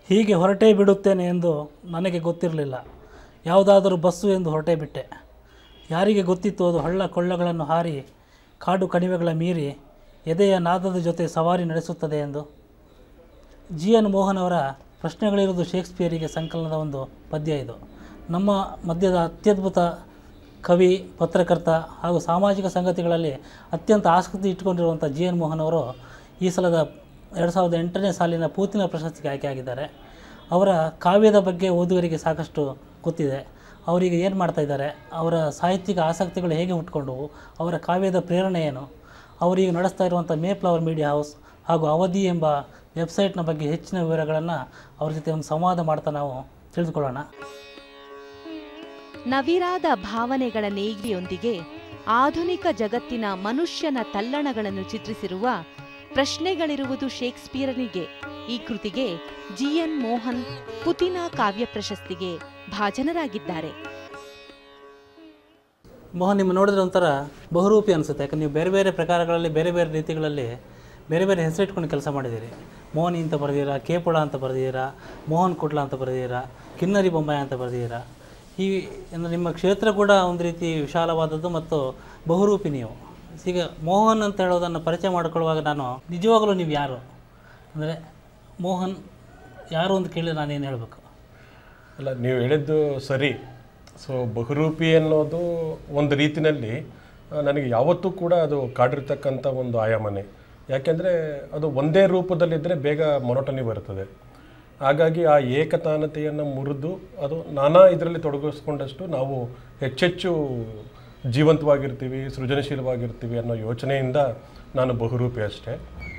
ಹೀಗೆ ಹೊರಟೇ ಬಿಡುತ್ತೇನೆ ಎಂದು ನನಗೆ ಗೊತ್ತಿರಲಿಲ್ಲ ಯಾವುದಾದರೂ ಬಸ್ಸು ಎಂದು ಹೊರಟೇ ಬಿಟ್ಟೆ ಯಾರಿಗೆ ಗೊತ್ತಿತ್ತು ಅದು ಹಳ್ಳ ಕೊಳ್ಳಗಳನ್ನು ಹಾರಿ ಕಾಡು ಕಣಿವೆಗಳ ಮೀರಿ ಎದೆಯ ನಾದದ ಜೊತೆ ಸವಾರಿ ನಡೆಸುತ್ತದೆ ಎಂದು ಜಿ ಎನ್ ಮೋಹನ್ ಅವರ ಪ್ರಶ್ನೆಗಳಿರುವುದು ಶೇಕ್ಸ್ಪಿಯರಿಗೆ ಸಂಕಲನದ ಒಂದು ಪದ್ಯ ಇದು ನಮ್ಮ ಮಧ್ಯದ ಅತ್ಯದ್ಭುತ ಕವಿ ಪತ್ರಕರ್ತ ಹಾಗೂ ಸಾಮಾಜಿಕ ಸಂಗತಿಗಳಲ್ಲಿ ಅತ್ಯಂತ ಆಸಕ್ತಿ ಇಟ್ಟುಕೊಂಡಿರುವಂಥ ಜಿ ಎನ್ ಮೋಹನ್ ಅವರು ಈ ಸಲದ ಎರಡು ಸಾವಿರದ ಎಂಟನೇ ಸಾಲಿನ ಪೂತಿನ ಪ್ರಶಸ್ತಿಗೆ ಆಯ್ಕೆಯಾಗಿದ್ದಾರೆ ಅವರ ಕಾವ್ಯದ ಬಗ್ಗೆ ಓದುಗರಿಗೆ ಸಾಕಷ್ಟು ಗೊತ್ತಿದೆ ಅವರೀಗ ಏನು ಮಾಡ್ತಾ ಇದ್ದಾರೆ ಅವರ ಸಾಹಿತ್ಯಿಕ ಆಸಕ್ತಿಗಳು ಹೇಗೆ ಹುಟ್ಕೊಂಡವು ಅವರ ಕಾವ್ಯದ ಪ್ರೇರಣೆ ಏನು ಅವರೀಗ ನಡೆಸ್ತಾ ಇರುವಂಥ ಮೇ ಫ್ಲವರ್ ಮೀಡಿಯಾ ಹೌಸ್ ಹಾಗೂ ಅವಧಿ ಎಂಬ ವೆಬ್ಸೈಟ್ನ ಬಗ್ಗೆ ಹೆಚ್ಚಿನ ವಿವರಗಳನ್ನು ಅವ್ರ ಜೊತೆ ಒಂದು ಸಂವಾದ ಮಾಡ್ತಾ ನಾವು ತಿಳಿದುಕೊಳ್ಳೋಣ ನವಿರಾದ ಭಾವನೆಗಳ ನೇಯ್ಗೆಯೊಂದಿಗೆ ಆಧುನಿಕ ಜಗತ್ತಿನ ಮನುಷ್ಯನ ತಲ್ಲಣಗಳನ್ನು ಚಿತ್ರಿಸಿರುವ ಪ್ರಶ್ನೆಗಳಿರುವುದು ಶೇಕ್ಸ್ಪಿಯರನಿಗೆ ಈ ಕೃತಿಗೆ ಜಿಎನ್ ಮೋಹನ್ ಪುತಿನ ಕಾವ್ಯ ಪ್ರಶಸ್ತಿಗೆ ಭಾಜನರಾಗಿದ್ದಾರೆ ಮೋಹನ್ ನಿಮ್ಮ ನೋಡಿದ್ರೆ ಒಂಥರ ಬಹುರೂಪಿ ಅನಿಸುತ್ತೆ ಯಾಕಂದ್ರೆ ನೀವು ಬೇರೆ ಬೇರೆ ಪ್ರಕಾರಗಳಲ್ಲಿ ಬೇರೆ ಬೇರೆ ರೀತಿಗಳಲ್ಲಿ ಬೇರೆ ಬೇರೆ ಹೆಸರಿಟ್ಕೊಂಡು ಕೆಲಸ ಮಾಡಿದ್ದೀರಿ ಮೋಹನಿ ಅಂತ ಬರೆದಿರಾ ಕೇಪುಳ ಅಂತ ಬರೆದಿದ್ದೀರಾ ಮೋಹನ್ ಕುಟ್ಲ ಅಂತ ಬರೆದಿದ್ದೀರಾ ಕಿನ್ನರಿ ಬೊಂಬಾಯಿ ಅಂತ ಬರೆದಿದ್ದೀರಾ ಈ ಅಂದರೆ ನಿಮ್ಮ ಕ್ಷೇತ್ರ ಕೂಡ ಒಂದು ರೀತಿ ವಿಶಾಲವಾದದ್ದು ಮತ್ತು ಬಹುರೂಪಿ ನೀವು ಈಗ ಮೋಹನ್ ಅಂತ ಹೇಳೋದನ್ನು ಪರಿಚಯ ಮಾಡಿಕೊಳ್ಳುವಾಗ ನಾನು ನಿಜವಾಗಲೂ ನೀವು ಯಾರು ಅಂದರೆ ಮೋಹನ್ ಯಾರು ಅಂತ ಕೇಳಿದ್ರೆ ನಾನೇನು ಹೇಳಬೇಕು ಅಲ್ಲ ನೀವು ಹೇಳಿದ್ದು ಸರಿ ಸೊ ಬಹುರೂಪಿ ಅನ್ನೋದು ಒಂದು ರೀತಿನಲ್ಲಿ ಆ, ನನಗೆ ಯಾವತ್ತೂ ಕೂಡ ಅದು ಕಾಡಿರ್ತಕ್ಕಂಥ ಒಂದು ಆಯಾಮನೆ ಯಾಕೆಂದರೆ ಅದು ಒಂದೇ ರೂಪದಲ್ಲಿದ್ದರೆ ಬೇಗ ಮೊನೊಟನಿ ಬರ್ತದೆ ಹಾಗಾಗಿ ಆ ಏಕತಾನತೆಯನ್ನು ಮುರಿದು ಅದು ನಾನಾ ಇದರಲ್ಲಿ ತೊಡಗಿಸ್ಕೊಂಡಷ್ಟು ನಾವು ಹೆಚ್ಚೆಚ್ಚು ಜೀವಂತವಾಗಿರ್ತೀವಿ ಸೃಜನಶೀಲವಾಗಿರ್ತೀವಿ ಅನ್ನೋ ಯೋಚನೆಯಿಂದ ನಾನು ಬಹುರೂಪಿ ಅಷ್ಟೇ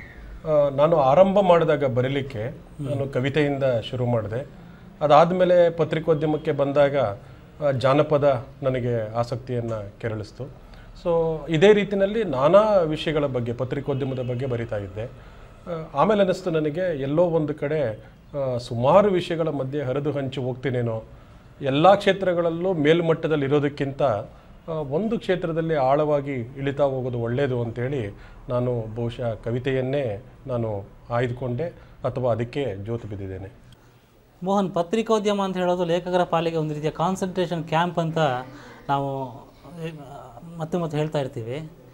ಆ, ನಾನು ಆರಂಭ ಮಾಡಿದಾಗ ಬರೀಲಿಕ್ಕೆ ನಾನು ಕವಿತೆಯಿಂದ ಶುರು ಮಾಡಿದೆ ಅದಾದಮೇಲೆ ಪತ್ರಿಕೋದ್ಯಮಕ್ಕೆ ಬಂದಾಗ ಆ, ಜಾನಪದ ನನಗೆ ಆಸಕ್ತಿಯನ್ನು ಕೆರಳಿಸ್ತು ಸೊ ಇದೇ ರೀತಿಯಲ್ಲಿ ನಾನಾ ವಿಷಯಗಳ ಬಗ್ಗೆ ಪತ್ರಿಕೋದ್ಯಮದ ಬಗ್ಗೆ ಬರಿತಾ ಇದ್ದೆ ಆ, ಆಮೇಲೆ ಅನ್ನಿಸ್ತು ನನಗೆ ಎಲ್ಲೋ ಒಂದು ಕಡೆ ಆ, ಸುಮಾರು ವಿಷಯಗಳ ಮಧ್ಯೆ ಹರಿದು ಹಂಚಿ ಹೋಗ್ತೀನೇನೋ ಎಲ್ಲ ಕ್ಷೇತ್ರಗಳಲ್ಲೂ ಮೇಲ್ಮಟ್ಟದಲ್ಲಿ ಇರೋದಕ್ಕಿಂತ ಆ, ಒಂದು ಕ್ಷೇತ್ರದಲ್ಲಿ ಆಳವಾಗಿ ಇಳಿತಾ ಹೋಗೋದು ಒಳ್ಳೆಯದು ಅಂತೇಳಿ ನಾನು ಬಹುಶಃ ಕವಿತೆಯನ್ನೇ ನಾನು ಆಯ್ದುಕೊಂಡೆ ಅಥವಾ ಅದಕ್ಕೆ ಜೋತು ಬಿದ್ದಿದ್ದೇನೆ ಮೋಹನ್ ಪತ್ರಿಕೋದ್ಯಮ ಅಂತ ಹೇಳೋದು ಲೇಖಕರ ಪಾಲಿಗೆ ಒಂದು ರೀತಿಯ ಕಾನ್ಸಂಟ್ರೇಷನ್ ಕ್ಯಾಂಪ್ ಅಂತ ನಾವು ಏ, ಮತ್ತೆ ಮತ್ತೆ ಹೇಳ್ತಾ ಇರ್ತೀವಿ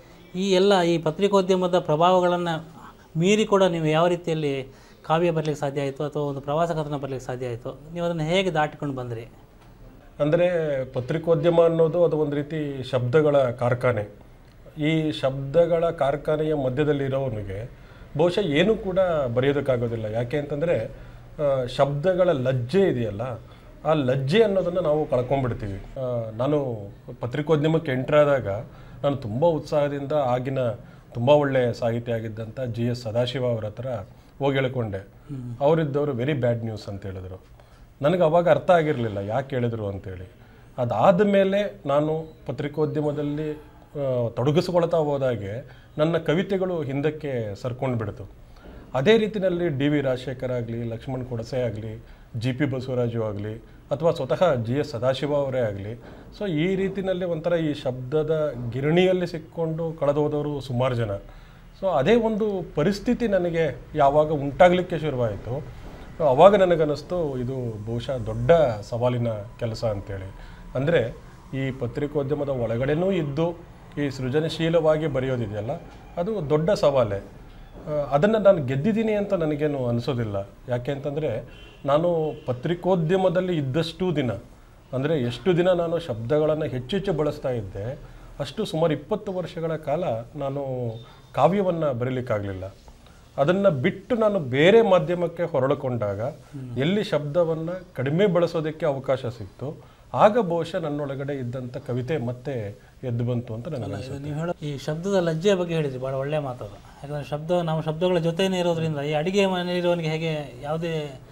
ಈ ಎಲ್ಲ ಈ ಪತ್ರಿಕೋದ್ಯಮದ ಪ್ರಭಾವಗಳನ್ನು ಮೀರಿ ಕೂಡ ನೀವು ಯಾವ ರೀತಿಯಲ್ಲಿ ಕಾವ್ಯ ಬರಲಿಕ್ಕೆ ಸಾಧ್ಯ ಆಯಿತು ಅಥವಾ ಒಂದು ಪ್ರವಾಸ ಕಥನ ಬರಲಿಕ್ಕೆ ಸಾಧ್ಯ ಆಯಿತು ನೀವು ಅದನ್ನು ಹೇಗೆ ದಾಟಿಕೊಂಡು ಬಂದ್ರಿ ಅಂದರೆ ಪತ್ರಿಕೋದ್ಯಮ ಅನ್ನೋದು ಅದು ಒಂದು ರೀತಿ ಶಬ್ದಗಳ ಕಾರ್ಖಾನೆ ಈ ಶಬ್ದಗಳ ಕಾರ್ಖಾನೆಯ ಮಧ್ಯದಲ್ಲಿರೋವನಿಗೆ ಬಹುಶಃ ಏನೂ ಕೂಡ ಬರೆಯೋದಕ್ಕಾಗೋದಿಲ್ಲ ಯಾಕೆ ಅಂತಂದರೆ ಆ, ಶಬ್ದಗಳ ಲಜ್ಜೆ ಇದೆಯಲ್ಲ ಆ ಲಜ್ಜೆ ಅನ್ನೋದನ್ನು ನಾವು ಕಳ್ಕೊಂಡ್ಬಿಡ್ತೀವಿ ಆ, ನಾನು ಪತ್ರಿಕೋದ್ಯಮಕ್ಕೆ ಎಂಟ್ರ್ ಆದಾಗ ನಾನು ತುಂಬ ಉತ್ಸಾಹದಿಂದ ಆಗಿನ ತುಂಬ ಒಳ್ಳೆಯ ಸಾಹಿತ್ಯ ಆಗಿದ್ದಂಥ ಜಿ ಎಸ್ ಸದಾಶಿವ ಅವ್ರ ಹತ್ರ ಹೋಗಿ ಹೇಳ್ಕೊಂಡೆ ಅವರಿದ್ದವರು ವೆರಿ ಬ್ಯಾಡ್ ನ್ಯೂಸ್ ಅಂತ ಹೇಳಿದ್ರು ನನಗೆ ಅವಾಗ ಅರ್ಥ ಆಗಿರಲಿಲ್ಲ ಯಾಕೆ ಹೇಳಿದ್ರು ಅಂತೇಳಿ ಅದಾದ ಮೇಲೆ ನಾನು ಪತ್ರಿಕೋದ್ಯಮದಲ್ಲಿ ಆ, ತೊಡಗಿಸ್ಕೊಳ್ತಾ ಹೋದಾಗೆ ನನ್ನ ಕವಿತೆಗಳು ಹಿಂದಕ್ಕೆ ಸರ್ಕೊಂಡು ಬಿಡ್ತು ಅದೇ ರೀತಿಯಲ್ಲಿ ಡಿ ವಿ ರಾಜಶೇಖರ್ ಆಗಲಿ ಲಕ್ಷ್ಮಣ್ ಕೊಡಸೆ ಆಗಲಿ ಜಿ ಪಿ ಬಸವರಾಜು ಆಗಲಿ ಅಥವಾ ಸ್ವತಃ ಜಿ ಎಸ್ ಸದಾಶಿವ ಅವರೇ ಆಗಲಿ ಸೊ ಈ ರೀತಿಯಲ್ಲಿ ಒಂಥರ ಈ ಶಬ್ದದ ಗಿರಣಿಯಲ್ಲಿ ಸಿಕ್ಕೊಂಡು ಕಳೆದೋದವರು ಸುಮಾರು ಜನ ಸೊ ಅದೇ ಒಂದು ಪರಿಸ್ಥಿತಿ ನನಗೆ ಯಾವಾಗ ಉಂಟಾಗಲಿಕ್ಕೆ ಶುರುವಾಯಿತು ಅವಾಗ ನನಗನ್ನಿಸ್ತು ಇದು ಬಹುಶಃ ದೊಡ್ಡ ಸವಾಲಿನ ಕೆಲಸ ಅಂತೇಳಿ ಅಂದರೆ ಈ ಪತ್ರಿಕೋದ್ಯಮದ ಒಳಗಡೆನೂ ಇದ್ದು ಈ ಸೃಜನಶೀಲವಾಗಿ ಬರೆಯೋದಿದೆಯಲ್ಲ ಅದು ದೊಡ್ಡ ಸವಾಲೇ ಅದನ್ನು ನಾನು ಗೆದ್ದಿದ್ದೀನಿ ಅಂತ ನನಗೇನು ಅನಿಸೋದಿಲ್ಲ ಯಾಕೆ ಅಂತಂದರೆ ನಾನು ಪತ್ರಿಕೋದ್ಯಮದಲ್ಲಿ ಇದ್ದಷ್ಟು ದಿನ ಅಂದರೆ ಎಷ್ಟು ದಿನ ನಾನು ಶಬ್ದಗಳನ್ನು ಹೆಚ್ಚೆಚ್ಚು ಬಳಸ್ತಾ ಇದ್ದೆ ಅಷ್ಟು ಸುಮಾರು ಇಪ್ಪತ್ತು ವರ್ಷಗಳ ಕಾಲ ನಾನು ಕಾವ್ಯವನ್ನು ಬರೀಲಿಕ್ಕಾಗಲಿಲ್ಲ ಅದನ್ನು ಬಿಟ್ಟು ನಾನು ಬೇರೆ ಮಾಧ್ಯಮಕ್ಕೆ ಹೊರಳಿಕೊಂಡಾಗ ಎಲ್ಲಿ ಶಬ್ದವನ್ನು ಕಡಿಮೆ ಬಳಸೋದಕ್ಕೆ ಅವಕಾಶ ಸಿಕ್ತು ಆಗ ಬಹುಶಃ ನನ್ನೊಳಗಡೆ ಇದ್ದಂಥ ಕವಿತೆ ಮತ್ತೆ ಎದ್ದು ಬಂತು ಅಂತ ನನಗೆ ಇದು ನೀವು ಹೇಳೋ ಈ ಶಬ್ದದ ಲಜ್ಜೆಯ ಬಗ್ಗೆ ಹೇಳಿದ್ರಿ ಭಾಳ ಒಳ್ಳೆಯ ಮಾತದು ಯಾಕಂದರೆ ಶಬ್ದ ನಾವು ಶಬ್ದಗಳ ಜೊತೆನೇ ಇರೋದ್ರಿಂದ ಈ ಅಡಿಗೆ ಮನೆಯಲ್ಲಿರೋನಿಗೆ ಹೇಗೆ ಯಾವುದೇ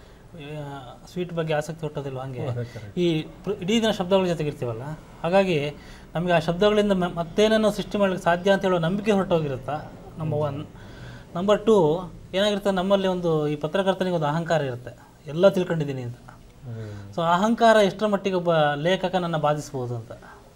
ಸ್ವೀಟ್ ಬಗ್ಗೆ ಆಸಕ್ತಿ ಹುಟ್ಟೋದಿಲ್ಲ ಹಾಗೆ ಈ ಪ್ರ- ಇಡೀ ದಿನ ಶಬ್ದಗಳ ಜೊತೆಗೆ ಇರ್ತೀವಲ್ಲ ಹಾಗಾಗಿ ನಮಗೆ ಆ ಶಬ್ದಗಳಿಂದ ಮ- ಮತ್ತೇನನ್ನು ಸೃಷ್ಟಿ ಮಾಡಲಿಕ್ಕೆ ಸಾಧ್ಯ ಅಂತ ಹೇಳೋ ನಂಬಿಕೆ ಹೊರಟೋಗಿರುತ್ತಾ ನಂಬರ್ ಒನ್ ನಂಬರ್ ಟೂ ಏನಾಗಿರುತ್ತೆ ನಮ್ಮಲ್ಲಿ ಒಂದು ಈ ಪತ್ರಕರ್ತನಿಗೆ ಒಂದು ಅಹಂಕಾರ ಇರುತ್ತೆ ಎಲ್ಲ ತಿಳ್ಕೊಂಡಿದ್ದೀನಿ ಅಂತ ಸೊ ಅಹಂಕಾರ ಎಷ್ಟರ ಮಟ್ಟಿಗೆ ಒಬ್ಬ ಲೇಖಕನನ್ನು ಬಾಧಿಸ್ಬೋದು ಅಂತ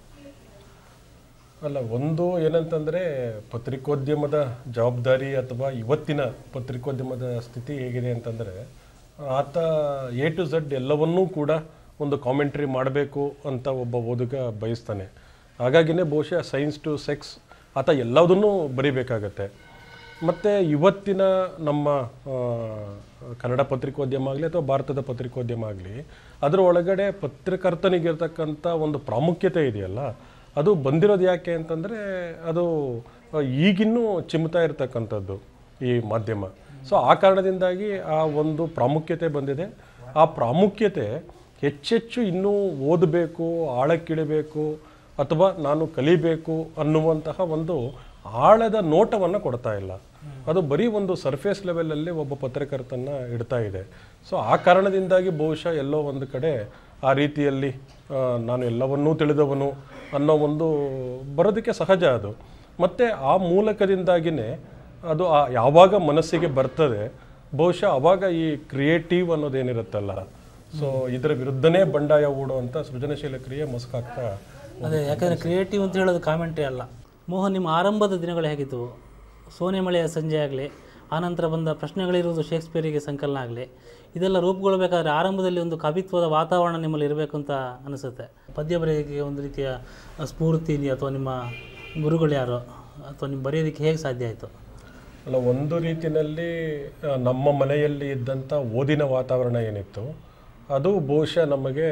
ಅಲ್ಲ ಒಂದು ಏನಂತಂದರೆ ಪತ್ರಿಕೋದ್ಯಮದ ಜವಾಬ್ದಾರಿ ಅಥವಾ ಇವತ್ತಿನ ಪತ್ರಿಕೋದ್ಯಮದ ಸ್ಥಿತಿ ಹೇಗಿದೆ ಅಂತಂದರೆ ಆತ ಎ ಟು ಝಡ್ ಎಲ್ಲವನ್ನೂ ಕೂಡ ಒಂದು ಕಾಮೆಂಟ್ರಿ ಮಾಡಬೇಕು ಅಂತ ಒಬ್ಬ ಓದುಗ ಬಯಸ್ತಾನೆ ಹಾಗಾಗಿನೇ ಬಹುಶಃ ಸೈನ್ಸ್ ಟು ಸೆಕ್ಸ್ ಆತ ಎಲ್ಲದನ್ನೂ ಬರಿಬೇಕಾಗತ್ತೆ ಮತ್ತು ಇವತ್ತಿನ ನಮ್ಮ ಆ, ಕನ್ನಡ ಪತ್ರಿಕೋದ್ಯಮ ಆಗಲಿ ಅಥವಾ ಭಾರತದ ಪತ್ರಿಕೋದ್ಯಮ ಆಗಲಿ ಅದರ ಒಳಗಡೆ ಪತ್ರಕರ್ತನಿಗಿರ್ತಕ್ಕಂಥ ಒಂದು ಪ್ರಾಮುಖ್ಯತೆ ಇದೆಯಲ್ಲ ಅದು ಬಂದಿರೋದು ಯಾಕೆ ಅಂತಂದರೆ ಅದು ಆ, ಈಗಿನ್ನೂ ಚಿಮ್ತಾ ಇರತಕ್ಕಂಥದ್ದು ಈ ಮಾಧ್ಯಮ ಸೊ ಆ ಕಾರಣದಿಂದಾಗಿ ಆ ಒಂದು ಪ್ರಾಮುಖ್ಯತೆ ಬಂದಿದೆ ಆ ಪ್ರಾಮುಖ್ಯತೆ ಹೆಚ್ಚೆಚ್ಚು ಇನ್ನೂ ಓದಬೇಕು ಆಳಕ್ಕಿಳಿಬೇಕು ಅಥವಾ ನಾನು ಕಲಿಬೇಕು ಅನ್ನುವಂತಹ ಒಂದು ಆಳದ ನೋಟವನ್ನು ಕೊಡ್ತಾ ಇಲ್ಲ ಅದು ಬರೀ ಒಂದು ಸರ್ಫೇಸ್ ಲೆವೆಲಲ್ಲಿ ಒಬ್ಬ ಪತ್ರಕರ್ತನ ಇಡ್ತಾ ಇದೆ ಸೊ ಆ ಕಾರಣದಿಂದಾಗಿ ಬಹುಶಃ ಎಲ್ಲೋ ಒಂದು ಕಡೆ ಆ ರೀತಿಯಲ್ಲಿ ಆ, ನಾನು ಎಲ್ಲವನ್ನೂ ತಿಳಿದವನು ಅನ್ನೋ ಒಂದು ಬರೋದಕ್ಕೆ ಸಹಜ ಅದು ಮತ್ತು ಆ ಮೂಲಕದಿಂದಾಗಿನೇ ಅದು ಆ ಯಾವಾಗ ಮನಸ್ಸಿಗೆ ಬರ್ತದೆ ಬಹುಶಃ ಅವಾಗ ಈ ಕ್ರಿಯೇಟಿವ್ ಅನ್ನೋದೇನಿರುತ್ತಲ್ಲ ಸೊ ಇದರ ವಿರುದ್ಧನೇ ಬಂಡಾಯ ಹೂಡುವಂಥ ಸೃಜನಶೀಲ ಕ್ರಿಯೆ ಮಸ್ಕಾಗ್ತಾ ಅದೇ ಯಾಕಂದರೆ ಕ್ರಿಯೇಟಿವ್ ಅಂತ ಹೇಳೋದು ಕಾಮೆಂಟ್ರಿ ಅಲ್ಲ ಮೋಹನ್ ನಿಮ್ಮ ಆರಂಭದ ದಿನಗಳು ಹೇಗಿದ್ದವು ಸೋನೆ ಮಳೆಯ ಸಂಜೆ ಆಗಲಿ ಆನಂತರ ಬಂದ ಪ್ರಶ್ನೆಗಳಿರುವುದು ಶೇಕ್ಸ್ಪಿಯರಿಗೆ ಸಂಕಲನ ಆಗಲಿ ಇದೆಲ್ಲ ರೂಪುಗೊಳ್ಬೇಕಾದ್ರೆ ಆರಂಭದಲ್ಲಿ ಒಂದು ಕವಿತ್ವದ ವಾತಾವರಣ ನಿಮ್ಮಲ್ಲಿ ಇರಬೇಕು ಅಂತ ಅನಿಸುತ್ತೆ ಪದ್ಯ ಬರೆಯೋಕ್ಕೆ ಒಂದು ರೀತಿಯ ಸ್ಫೂರ್ತಿ ಅಥವಾ ನಿಮ್ಮ ಗುರುಗಳು ಯಾರು ಅಥವಾ ನಿಮ್ಮ ಬರೆಯೋದಕ್ಕೆ ಹೇಗೆ ಸಾಧ್ಯ ಆಯಿತು ಅಲ್ಲ ಒಂದು ರೀತಿಯಲ್ಲಿ ಆ, ನಮ್ಮ ಮನೆಯಲ್ಲಿ ಇದ್ದಂಥ ಓದಿನ ವಾತಾವರಣ ಏನಿತ್ತು ಅದು ಬಹುಶಃ ನಮಗೆ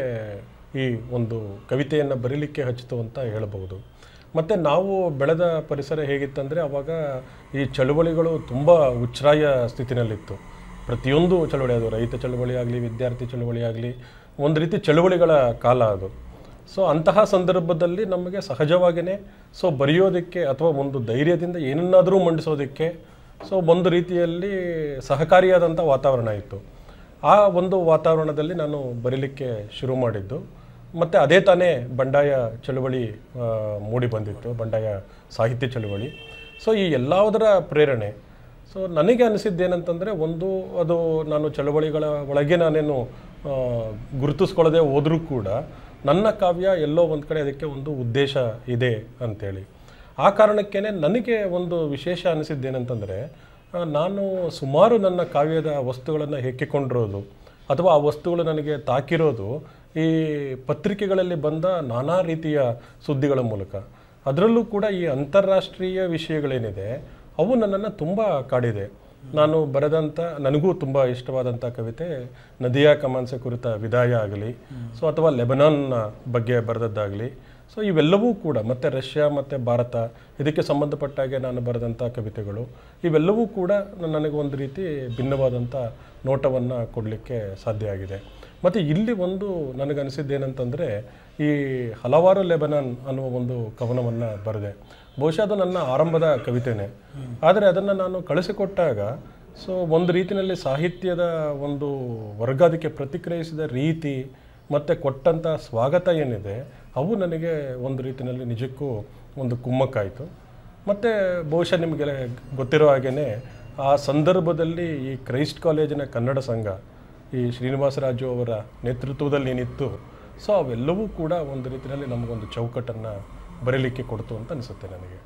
ಈ ಒಂದು ಕವಿತೆಯನ್ನು ಬರೀಲಿಕ್ಕೆ ಹಚ್ಚಿತು ಅಂತ ಹೇಳಬಹುದು ಮತ್ತು ನಾವು ಬೆಳೆದ ಪರಿಸರ ಹೇಗಿತ್ತಂದರೆ ಅವಾಗ ಈ ಚಳುವಳಿಗಳು ತುಂಬ ಉಚ್ಛ್ರಾಯ ಸ್ಥಿತಿನಲ್ಲಿತ್ತು ಪ್ರತಿಯೊಂದು ಚಳುವಳಿ ಅದು ರೈತ ಚಳುವಳಿ ಆಗಲಿ ವಿದ್ಯಾರ್ಥಿ ಚಳುವಳಿ ಆಗಲಿ ಒಂದು ರೀತಿ ಚಳುವಳಿಗಳ ಕಾಲ ಅದು ಸೊ ಅಂತಹ ಸಂದರ್ಭದಲ್ಲಿ ನಮಗೆ ಸಹಜವಾಗಿಯೇ ಸೊ ಬರೆಯೋದಕ್ಕೆ ಅಥವಾ ಒಂದು ಧೈರ್ಯದಿಂದ ಏನನ್ನಾದರೂ ಮಂಡಿಸೋದಕ್ಕೆ ಸೊ ಒಂದು ರೀತಿಯಲ್ಲಿ ಸಹಕಾರಿಯಾದಂಥ ವಾತಾವರಣ ಇತ್ತು ಆ ಒಂದು ವಾತಾವರಣದಲ್ಲಿ ನಾನು ಬರೀಲಿಕ್ಕೆ ಶುರು ಮಾಡಿದ್ದು ಮತ್ತು ಅದೇ ತಾನೇ ಬಂಡಾಯ ಚಳುವಳಿ ಆ, ಮೂಡಿ ಬಂದಿತ್ತು ಬಂಡಾಯ ಸಾಹಿತ್ಯ ಚಳುವಳಿ ಸೊ ಈ ಎಲ್ಲದರ ಪ್ರೇರಣೆ ಸೊ ನನಗೆ ಅನಿಸಿದ್ದೇನಂತಂದರೆ ಒಂದು ಅದು ನಾನು ಚಳವಳಿಗಳ ಒಳಗೆ ನಾನೇನು ಆ, ಗುರುತಿಸ್ಕೊಳ್ಳದೆ ಹೋದರೂ ಕೂಡ ನನ್ನ ಕಾವ್ಯ ಎಲ್ಲೋ ಒಂದು ಕಡೆ ಅದಕ್ಕೆ ಒಂದು ಉದ್ದೇಶ ಇದೆ ಅಂತೇಳಿ ಆ ಕಾರಣಕ್ಕೇ ನನಗೆ ಒಂದು ವಿಶೇಷ ಅನಿಸಿದ್ದೇನಂತಂದರೆ ಆ, ನಾನು ಸುಮಾರು ನನ್ನ ಕಾವ್ಯದ ವಸ್ತುಗಳನ್ನು ಹೆಕ್ಕಿಕೊಂಡಿರೋದು ಅಥವಾ ಆ ವಸ್ತುಗಳು ನನಗೆ ತಾಕಿರೋದು ಈ ಪತ್ರಿಕೆಗಳಲ್ಲಿ ಬಂದ ನಾನಾ ರೀತಿಯ ಸುದ್ದಿಗಳ ಮೂಲಕ ಅದರಲ್ಲೂ ಕೂಡ ಈ ಅಂತಾರಾಷ್ಟ್ರೀಯ ವಿಷಯಗಳೇನಿದೆ ಅವು ನನ್ನನ್ನು ತುಂಬ ಕಾಡಿದೆ ನಾನು ಬರೆದಂಥ ನನಗೂ ತುಂಬ ಇಷ್ಟವಾದಂಥ ಕವಿತೆ ನದಿಯಾ ಕಮಾನ್ಸೆ ಕುರಿತ ವಿದಾಯ ಆಗಲಿ ಸೊ ಅಥವಾ ಲೆಬನಾನ್ನ ಬಗ್ಗೆ ಬರೆದದ್ದಾಗಲಿ ಸೊ ಇವೆಲ್ಲವೂ ಕೂಡ ಮತ್ತು ರಷ್ಯಾ ಮತ್ತು ಭಾರತ ಇದಕ್ಕೆ ಸಂಬಂಧಪಟ್ಟಾಗೆ ನಾನು ಬರೆದಂಥ ಕವಿತೆಗಳು ಇವೆಲ್ಲವೂ ಕೂಡ ನನಗೆ ಒಂದು ರೀತಿ ಭಿನ್ನವಾದಂಥ ನೋಟವನ್ನು ಕೊಡಲಿಕ್ಕೆ ಸಾಧ್ಯ ಆಗಿದೆ ಮತ್ತು ಇಲ್ಲಿ ಒಂದು ನನಗನಿಸಿದ್ದೇನಂತಂದರೆ ಈ ಹಲವಾರು ಲೆಬನಾನ್ ಅನ್ನುವ ಒಂದು ಕವನವನ್ನು ಬರೆದೆ ಬಹುಶಃ ಅದು ನನ್ನ ಆರಂಭದ ಕವಿತೆನೇ ಆದರೆ ಅದನ್ನು ನಾನು ಕಳಿಸಿಕೊಟ್ಟಾಗ ಸೊ ಒಂದು ರೀತಿಯಲ್ಲಿ ಸಾಹಿತ್ಯದ ಒಂದು ವರ್ಗ ಅದಕ್ಕೆ ಪ್ರತಿಕ್ರಿಯಿಸಿದ ರೀತಿ ಮತ್ತು ಕೊಟ್ಟಂಥ ಸ್ವಾಗತ ಏನಿದೆ ಅವು ನನಗೆ ಒಂದು ರೀತಿಯಲ್ಲಿ ನಿಜಕ್ಕೂ ಒಂದು ಕುಮ್ಮಕ್ಕಾಯಿತು ಮತ್ತು ಬಹುಶಃ ನಿಮಗೆ ಗೊತ್ತಿರೋ ಹಾಗೆಯೇ ಆ ಸಂದರ್ಭದಲ್ಲಿ ಈ ಕ್ರೈಸ್ಟ್ ಕಾಲೇಜಿನ ಕನ್ನಡ ಸಂಘ ಈ ಶ್ರೀನಿವಾಸರಾಜು ಅವರ ನೇತೃತ್ವದಲ್ಲಿ ಏನಿತ್ತು ಸೊ ಅವೆಲ್ಲವೂ ಕೂಡ ಒಂದು ರೀತಿಯಲ್ಲಿ ನಮಗೊಂದು ಚೌಕಟ್ಟನ್ನು ಬರೀಲಿಕ್ಕೆ ಕೊಡ್ತು ಅಂತ ಅನಿಸುತ್ತೆ ನನಗೆ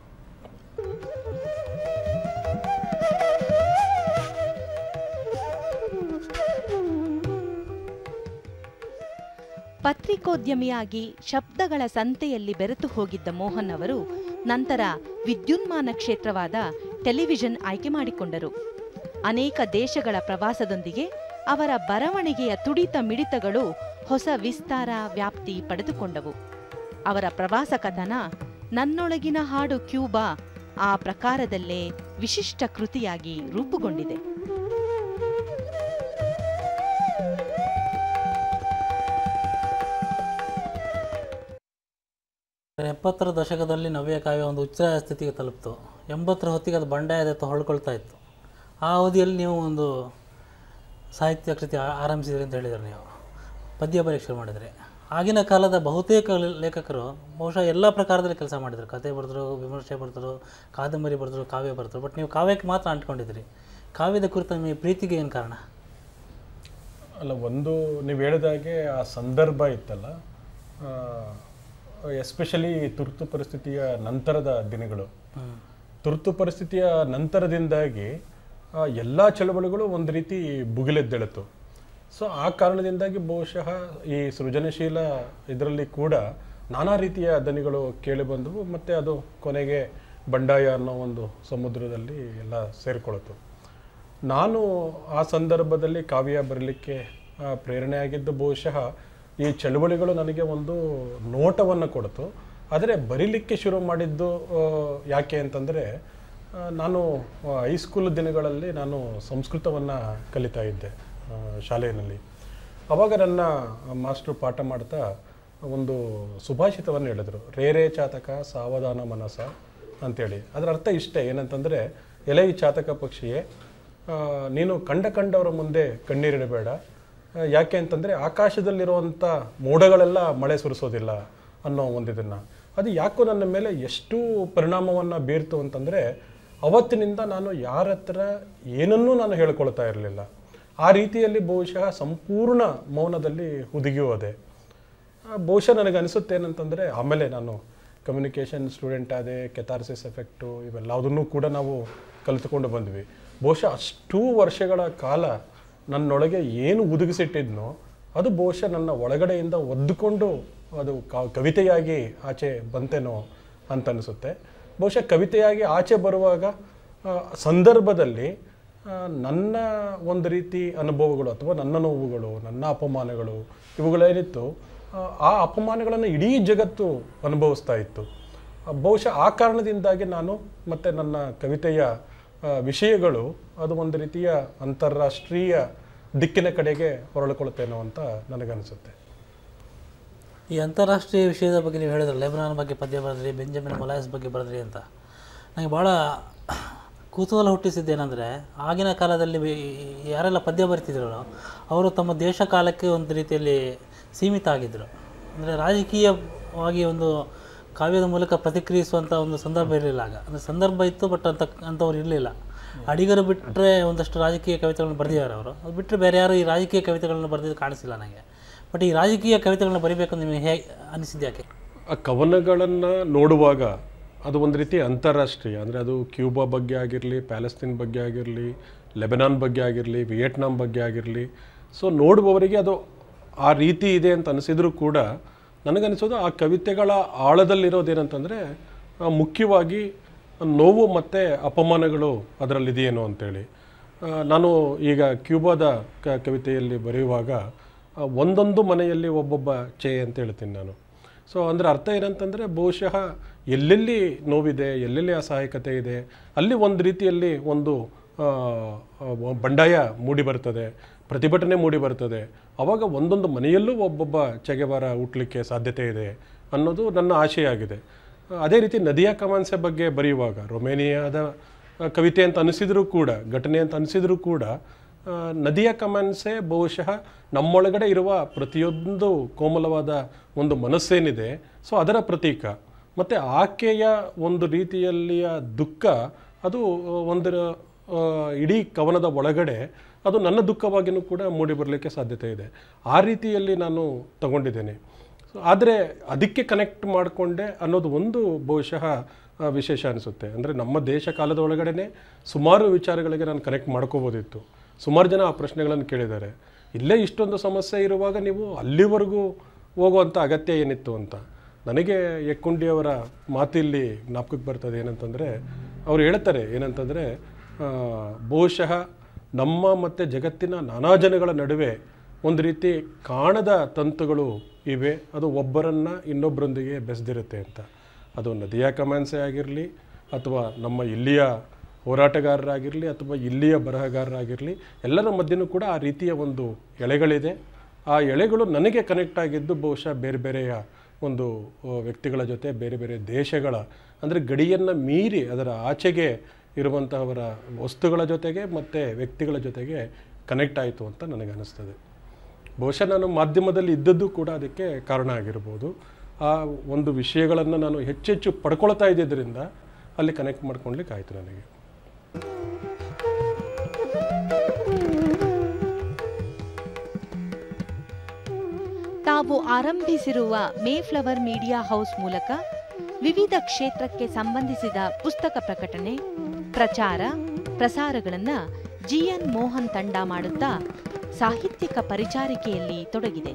ಪತ್ರಿಕೋದ್ಯಮಿಯಾಗಿ ಶಬ್ದಗಳ ಸಂತೆಯಲ್ಲಿ ಬೆರೆತು ಹೋಗಿದ್ದ ಮೋಹನ್ ಅವರು ನಂತರ ವಿದ್ಯುನ್ಮಾನ ಕ್ಷೇತ್ರವಾದ ಟೆಲಿವಿಷನ್ ಆಯ್ಕೆ ಮಾಡಿಕೊಂಡರು ಅನೇಕ ದೇಶಗಳ ಪ್ರವಾಸದೊಂದಿಗೆ ಅವರ ಬರವಣಿಗೆಯ ತುಡಿತ ಮಿಡಿತಗಳು ಹೊಸ ವಿಸ್ತಾರ ವ್ಯಾಪ್ತಿ ಪಡೆದುಕೊಂಡವು ಅವರ ಪ್ರವಾಸ ಕಥನ ನನ್ನೊಳಗಿನ ಹಾಡು ಕ್ಯೂಬಾ ಆ ಪ್ರಕಾರದಲ್ಲೇ ವಿಶಿಷ್ಟ ಕೃತಿಯಾಗಿ ರೂಪುಗೊಂಡಿದೆ ಎಪ್ಪತ್ತರ ದಶಕದಲ್ಲಿ ನವ್ಯ ಕಾವ್ಯ ಒಂದು ಉಚ್ಚಾರ ಸ್ಥಿತಿಗೆ ತಲುಪಿತು ಎಂಬತ್ತರ ಹೊತ್ತಿಗೆ ಅದು ಬಂಡಾಯದತ್ತ ಹೊಳ್ಕೊಳ್ತಾ ಇತ್ತು ಆ ಅವಧಿಯಲ್ಲಿ ನೀವು ಒಂದು ಸಾಹಿತ್ಯ ಕೃತಿ ಆ- ಆರಂಭಿಸಿದ್ರಿ ಅಂತ ಹೇಳಿದ್ರು ನೀವು ಪದ್ಯ ಬರೆಯಕ್ಕೆ ಶುರು ಮಾಡಿದ್ರಿ ಆಗಿನ ಕಾಲದ ಬಹುತೇಕ ಲೆ- ಲೇಖಕರು ಬಹುಶಃ ಎಲ್ಲ ಪ್ರಕಾರದಲ್ಲಿ ಕೆಲಸ ಮಾಡಿದ್ರು ಕತೆ ಬರೆದ್ರು ವಿಮರ್ಶೆ ಬರೆದ್ರು ಕಾದಂಬರಿ ಬರೆದ್ರು ಕಾವ್ಯ ಬರೆದ್ರು ಬಟ್ ನೀವು ಕಾವ್ಯಕ್ಕೆ ಮಾತ್ರ ಅಂಟ್ಕೊಂಡಿದ್ರಿ ಕಾವ್ಯದ ಕುರಿತ ನಿಮಗೆ ಪ್ರೀತಿಗೆ ಏನು ಕಾರಣ ಅಲ್ಲ ಒಂದು ನೀವು ಹೇಳಿದಾಗೆ ಆ ಸಂದರ್ಭ ಇತ್ತಲ್ಲ ಎಸ್ಪೆಷಲಿ ತುರ್ತು ಪರಿಸ್ಥಿತಿಯ ನಂತರದ ದಿನಗಳು ತುರ್ತು ಪರಿಸ್ಥಿತಿಯ ನಂತರದಿಂದಾಗಿ ಎಲ್ಲ ಚಳವಳಿಗಳು ಒಂದು ರೀತಿ ಭುಗಿಲೆದ್ದೇಳಿತು ಸೊ ಆ ಕಾರಣದಿಂದಾಗಿ ಬಹುಶಃ ಈ ಸೃಜನಶೀಲ ಇದರಲ್ಲಿ ಕೂಡ ನಾನಾ ರೀತಿಯ ದನಿಗಳು ಕೇಳಿ ಬಂದವು ಮತ್ತು ಅದು ಕೊನೆಗೆ ಬಂಡಾಯ ಅನ್ನೋ ಒಂದು ಸಮುದ್ರದಲ್ಲಿ ಎಲ್ಲ ಸೇರಿಕೊಳ್ತು ನಾನು ಆ ಸಂದರ್ಭದಲ್ಲಿ ಕಾವ್ಯ ಬರಲಿಕ್ಕೆ ಆ, ಪ್ರೇರಣೆ ಆಗಿದ್ದು ಬಹುಶಃ ಈ ಚಳುವಳಿಗಳು ನನಗೆ ಒಂದು ನೋಟವನ್ನು ಕೊಡ್ತು ಆದರೆ ಬರೀಲಿಕ್ಕೆ ಶುರು ಮಾಡಿದ್ದು ಆ, ಯಾಕೆ ಅಂತಂದರೆ ಆ, ನಾನು ಆ, ಹೈಸ್ಕೂಲ್ ದಿನಗಳಲ್ಲಿ ನಾನು ಸಂಸ್ಕೃತವನ್ನು ಕಲಿತಾ ಇದ್ದೆ ಆ, ಶಾಲೆಯಲ್ಲಿ ಅವಾಗ ನನ್ನ ಮಾಸ್ಟ್ರು ಪಾಠ ಮಾಡ್ತಾ ಒಂದು ಸುಭಾಷಿತವನ್ನು ಹೇಳಿದರು ರೇರೇ ಚಾತಕ ಸಾವಧಾನ ಮನಸ ಅಂತೇಳಿ ಅದರ ಅರ್ಥ ಇಷ್ಟೇ ಏನಂತಂದರೆ ಎಲೆ ಈ ಚಾತಕ ಪಕ್ಷಿಯೇ ಆ, ನೀನು ಕಂಡ ಕಂಡವರ ಮುಂದೆ ಕಣ್ಣೀರಿಡಬೇಡ ಆ, ಯಾಕೆ ಅಂತಂದರೆ ಆಕಾಶದಲ್ಲಿರುವಂಥ ಮೋಡಗಳೆಲ್ಲ ಮಳೆ ಸುರಿಸೋದಿಲ್ಲ ಅನ್ನೋ ಒಂದಿದನ್ನು ಅದು ಯಾಕೋ ನನ್ನ ಮೇಲೆ ಎಷ್ಟು ಪರಿಣಾಮವನ್ನು ಬೀರ್ತು ಅಂತಂದರೆ ಅವತ್ತಿನಿಂದ ನಾನು ಯಾರ ಹತ್ರ ಏನನ್ನೂ ನಾನು ಹೇಳ್ಕೊಳ್ತಾ ಇರಲಿಲ್ಲ ಆ ರೀತಿಯಲ್ಲಿ ಬಹುಶಃ ಸಂಪೂರ್ಣ ಮೌನದಲ್ಲಿ ಹುದುಗಿ ಹೋದೆ ಆ, ಬಹುಶಃ ನನಗೆ ಅನಿಸುತ್ತೆ ಏನಂತಂದರೆ ಆಮೇಲೆ ನಾನು ಕಮ್ಯುನಿಕೇಷನ್ ಸ್ಟೂಡೆಂಟ್ ಆದೆ ಕೆಥಾರ್ಸಿಸ್ ಎಫೆಕ್ಟು ಇವೆಲ್ಲದನ್ನೂ ಕೂಡ ನಾವು ಕಲಿತುಕೊಂಡು ಬಂದ್ವಿ ಬಹುಶಃ ಅಷ್ಟು ವರ್ಷಗಳ ಕಾಲ ನನ್ನೊಳಗೆ ಏನು ಹುದುಗಿಸಿಟ್ಟಿದ್ನೋ ಅದು ಬಹುಶಃ ನನ್ನ ಒಳಗಡೆಯಿಂದ ಒದ್ದುಕೊಂಡು ಅದು ಕ- ಕವಿತೆಯಾಗಿ ಆಚೆ ಬಂತೇನೋ ಅಂತ ಅನಿಸುತ್ತೆ ಬಹುಶಃ ಕವಿತೆಯಾಗಿ ಆಚೆ ಬರುವಾಗ ಆ, ಸಂದರ್ಭದಲ್ಲಿ ಆ, ನನ್ನ ಒಂದು ರೀತಿ ಅನುಭವಗಳು ಅಥವಾ ನನ್ನ ನೋವುಗಳು ನನ್ನ ಅಪಮಾನಗಳು ಇವುಗಳೇನಿತ್ತು ಆ, ಆ ಅಪಮಾನಗಳನ್ನು ಇಡೀ ಜಗತ್ತು ಅನುಭವಿಸ್ತಾ ಇತ್ತು ಆ, ಬಹುಶಃ ಆ ಕಾರಣದಿಂದಾಗಿ ನಾನು ಮತ್ತು ನನ್ನ ಕವಿತೆಯ ಆ, ವಿಷಯಗಳು ಅದು ಒಂದು ರೀತಿಯ ಅಂತಾರಾಷ್ಟ್ರೀಯ ದಿಕ್ಕಿನ ಕಡೆಗೆ ಹೊರಳ್ಕೊಳ್ತೇನೋ ಅಂತ ನನಗನ್ನಿಸುತ್ತೆ ಈ ಅಂತಾರಾಷ್ಟ್ರೀಯ ವಿಷಯದ ಬಗ್ಗೆ ನೀವು ಹೇಳಿದ್ರೆ ಲೆಬನಾನ್ ಬಗ್ಗೆ ಪದ್ಯ ಬರೆದ್ರಿ ಬೆಂಜಮಿನ್ ಮೊಲಾಯಸ್ ಬಗ್ಗೆ ಬರೆದ್ರಿ ಅಂತ ನನಗೆ ಭಾಳ ಕುತೂಹಲ ಹುಟ್ಟಿಸಿದ್ದೇನೆಂದರೆ ಆಗಿನ ಕಾಲದಲ್ಲಿ ಬಿ- ಯಾರೆಲ್ಲ ಪದ್ಯ ಬರಿತಿದ್ರು ಅವರು ತಮ್ಮ ದೇಶ ಕಾಲಕ್ಕೆ ಒಂದು ರೀತಿಯಲ್ಲಿ ಸೀಮಿತ ಆಗಿದ್ದರು ಅಂದರೆ ರಾಜಕೀಯವಾಗಿ ಒಂದು ಕಾವ್ಯದ ಮೂಲಕ ಪ್ರತಿಕ್ರಿಯಿಸುವಂಥ ಒಂದು ಸಂದರ್ಭ ಇರಲಿಲ್ಲ ಆಗ ಅಂದರೆ ಸಂದರ್ಭ ಇತ್ತು ಬಟ್ ಅಂತ ಅಂಥವ್ರು ಇರಲಿಲ್ಲ ಅಡಿಗರು ಬಿಟ್ಟರೆ ಒಂದಷ್ಟು ರಾಜಕೀಯ ಕವಿತೆಗಳನ್ನು ಬರೆದಿದ್ದಾರೆ ಅವರು ಅದು ಬಿಟ್ಟರೆ ಬೇರೆ ಯಾರು ಈ ರಾಜಕೀಯ ಕವಿತೆಗಳನ್ನು ಬರೆದಿದ್ದು ಕಾಣಿಸಿಲ್ಲ ನನಗೆ ಬಟ್ ಈ ರಾಜಕೀಯ ಕವಿತೆಗಳನ್ನ ಬರಿಬೇಕು ಅಂತ ನಿಮಗೆ ಹೇಗೆ ಅನಿಸಿದ್ದು ಯಾಕೆ ಆ ಕವನಗಳನ್ನು ನೋಡುವಾಗ ಅದು ಒಂದು ರೀತಿ ಅಂತಾರಾಷ್ಟ್ರೀಯ ಅಂದರೆ ಅದು ಕ್ಯೂಬಾ ಬಗ್ಗೆ ಆಗಿರಲಿ ಪ್ಯಾಲೆಸ್ತೀನ್ ಬಗ್ಗೆ ಆಗಿರಲಿ ಲೆಬನಾನ್ ಬಗ್ಗೆ ಆಗಿರಲಿ ವಿಯೆಟ್ನಾಂ ಬಗ್ಗೆ ಆಗಿರಲಿ ಸೊ ನೋಡುವವರಿಗೆ ಅದು ಆ ರೀತಿ ಇದೆ ಅಂತ ಅನಿಸಿದರೂ ಕೂಡ ನನಗನ್ನಿಸೋದು ಆ ಕವಿತೆಗಳ ಆಳದಲ್ಲಿರೋದೇನಂತಂದರೆ ಆ, ಮುಖ್ಯವಾಗಿ ನೋವು ಮತ್ತು ಅಪಮಾನಗಳು ಅದರಲ್ಲಿದೆಯೇನೋ ಅಂತೇಳಿ ಆ, ನಾನು ಈಗ ಕ್ಯೂಬಾದ ಕ ಕವಿತೆಯಲ್ಲಿ ಬರೆಯುವಾಗ ಆ, ಒಂದೊಂದು ಮನೆಯಲ್ಲಿ ಒಬ್ಬೊಬ್ಬ ಚೇ ಅಂತ ಹೇಳ್ತೀನಿ ನಾನು ಸೊ ಅಂದರೆ ಅರ್ಥ ಏನಂತಂದರೆ ಬಹುಶಃ ಎಲ್ಲೆಲ್ಲಿ ನೋವಿದೆ ಎಲ್ಲೆಲ್ಲಿ ಅಸಹಾಯಕತೆ ಇದೆ ಅಲ್ಲಿ ಒಂದು ರೀತಿಯಲ್ಲಿ ಒಂದು ಆ, ಆ, ಬಂಡಾಯ ಮೂಡಿ ಬರ್ತದೆ ಪ್ರತಿಭಟನೆ ಮೂಡಿ ಬರ್ತದೆ ಆವಾಗ ಒಂದೊಂದು ಮನೆಯಲ್ಲೂ ಒಬ್ಬೊಬ್ಬ ಚೆಗೆಬಾರ ಹುಟ್ಟಲಿಕ್ಕೆ ಸಾಧ್ಯತೆ ಇದೆ ಅನ್ನೋದು ನನ್ನ ಆಶಯ ಆಗಿದೆ ಅದೇ ರೀತಿ ನದಿಯಾ ಕಮಾನ್ಸೆ ಬಗ್ಗೆ ಬರೆಯುವಾಗ ರೊಮೇನಿಯಾದ ಆ, ಕವಿತೆ ಅಂತ ಅನಿಸಿದರೂ ಕೂಡ ಘಟನೆ ಅಂತ ಅನಿಸಿದರೂ ಕೂಡ ಆ, ನದಿಯ ಕಮಾನ್ಸೆ ಬಹುಶಃ ನಮ್ಮೊಳಗಡೆ ಇರುವ ಪ್ರತಿಯೊಂದು ಕೋಮಲವಾದ ಒಂದು ಮನಸ್ಸೇನಿದೆ ಸೊ ಅದರ ಪ್ರತೀಕ ಮತ್ತು ಆಕೆಯ ಒಂದು ರೀತಿಯಲ್ಲಿಯ ದುಃಖ ಅದು ಒಂದು ಆ, ಇಡೀ ಕವನದ ಒಳಗಡೆ ಅದು ನನ್ನ ದುಃಖವಾಗಿಯೂ ಕೂಡ ಮೂಡಿ ಬರಲಿಕ್ಕೆ ಸಾಧ್ಯತೆ ಇದೆ ಆ ರೀತಿಯಲ್ಲಿ ನಾನು ತಗೊಂಡಿದ್ದೇನೆ ಸೊ ಆದರೆ ಅದಕ್ಕೆ ಕನೆಕ್ಟ್ ಮಾಡಿಕೊಂಡೆ ಅನ್ನೋದು ಒಂದು ಬಹುಶಃ ಆ, ವಿಶೇಷ ಅನಿಸುತ್ತೆ ಅಂದರೆ ನಮ್ಮ ದೇಶ ಕಾಲದ ಒಳಗಡೆನೆ ಸುಮಾರು ವಿಚಾರಗಳಿಗೆ ನಾನು ಕನೆಕ್ಟ್ ಮಾಡ್ಕೋಬೋದಿತ್ತು ಸುಮಾರು ಜನ ಆ ಪ್ರಶ್ನೆಗಳನ್ನು ಕೇಳಿದ್ದಾರೆ ಇಲ್ಲೇ ಇಷ್ಟೊಂದು ಸಮಸ್ಯೆ ಇರುವಾಗ ನೀವು ಅಲ್ಲಿವರೆಗೂ ಹೋಗುವಂಥ ಅಗತ್ಯ ಏನಿತ್ತು ಅಂತ ನನಗೆ ಯಕ್ಕುಂಡಿಯವರ ಮಾತಿಲ್ಲಿ ಜ್ಞಾಪಕಕ್ಕೆ ಬರ್ತದೆ ಏನಂತಂದರೆ ಅವ್ರು ಹೇಳ್ತಾರೆ ಏನಂತಂದರೆ ಆ, ಬಹುಶಃ ನಮ್ಮ ಮತ್ತು ಜಗತ್ತಿನ ನಾನಾ ಜನಗಳ ನಡುವೆ ಒಂದು ರೀತಿ ಕಾಣದ ತಂತುಗಳು ಇವೆ ಅದು ಒಬ್ಬರನ್ನು ಇನ್ನೊಬ್ಬರೊಂದಿಗೆ ಬೆಸೆದಿರುತ್ತೆ ಅಂತ ಅದು ನದಿಯಾ ಕಮಾನ್ಸೆ ಆಗಿರಲಿ ಅಥವಾ ನಮ್ಮ ಇಲ್ಲಿಯ ಹೋರಾಟಗಾರರಾಗಿರಲಿ ಅಥವಾ ಇಲ್ಲಿಯ ಬರಹಗಾರರಾಗಿರಲಿ ಎಲ್ಲರ ಮಧ್ಯೆನೂ ಕೂಡ ಆ ರೀತಿಯ ಒಂದು ಎಳೆಗಳಿದೆ ಆ ಎಳೆಗಳು ನನಗೆ ಕನೆಕ್ಟ್ ಆಗಿದ್ದು ಬಹುಶಃ ಬೇರೆ ಬೇರೆಯ ಒಂದು ಆ, ವ್ಯಕ್ತಿಗಳ ಜೊತೆ ಬೇರೆ ಬೇರೆ ದೇಶಗಳ ಅಂದರೆ ಗಡಿಯನ್ನು ಮೀರಿ ಅದರ ಆಚೆಗೆ ಇರುವಂತಹವರ ವಸ್ತುಗಳ ಜೊತೆಗೆ ಮತ್ತು ವ್ಯಕ್ತಿಗಳ ಜೊತೆಗೆ ಕನೆಕ್ಟ್ ಆಯಿತು ಅಂತ ನನಗೆ ಅನ್ನಿಸ್ತದೆ ಬಹುಶಃ ನಾನು ಮಾಧ್ಯಮದಲ್ಲಿ ಇದ್ದದ್ದು ಕೂಡ ಅದಕ್ಕೆ ಕಾರಣ ಆಗಿರ್ಬೋದು ಆ ಒಂದು ವಿಷಯಗಳನ್ನು ನಾನು ಹೆಚ್ಚೆಚ್ಚು ಪಡ್ಕೊಳ್ತಾ ಇದ್ದಿದ್ದರಿಂದ ಅಲ್ಲಿ ಕನೆಕ್ಟ್ ಮಾಡ್ಕೊಳ್ಲಿಕ್ಕೆ ಆಯಿತು ನನಗೆ ತಾವು ಆರಂಭಿಸಿರುವ ಮೇಫ್ಲವರ್ ಮೀಡಿಯಾ ಹೌಸ್ ಮೂಲಕ ವಿವಿಧ ಕ್ಷೇತ್ರಕ್ಕೆ ಸಂಬಂಧಿಸಿದ ಪುಸ್ತಕ ಪ್ರಕಟಣೆ ಪ್ರಚಾರ ಪ್ರಸಾರಗಳನ್ನ ಜಿಎನ್ ಮೋಹನ್ ತಂಡ ಮಾಡುತ್ತಾ ಸಾಹಿತ್ಯಿಕ ಪರಿಚಾರಿಕೆಯಲ್ಲಿ ತೊಡಗಿದೆ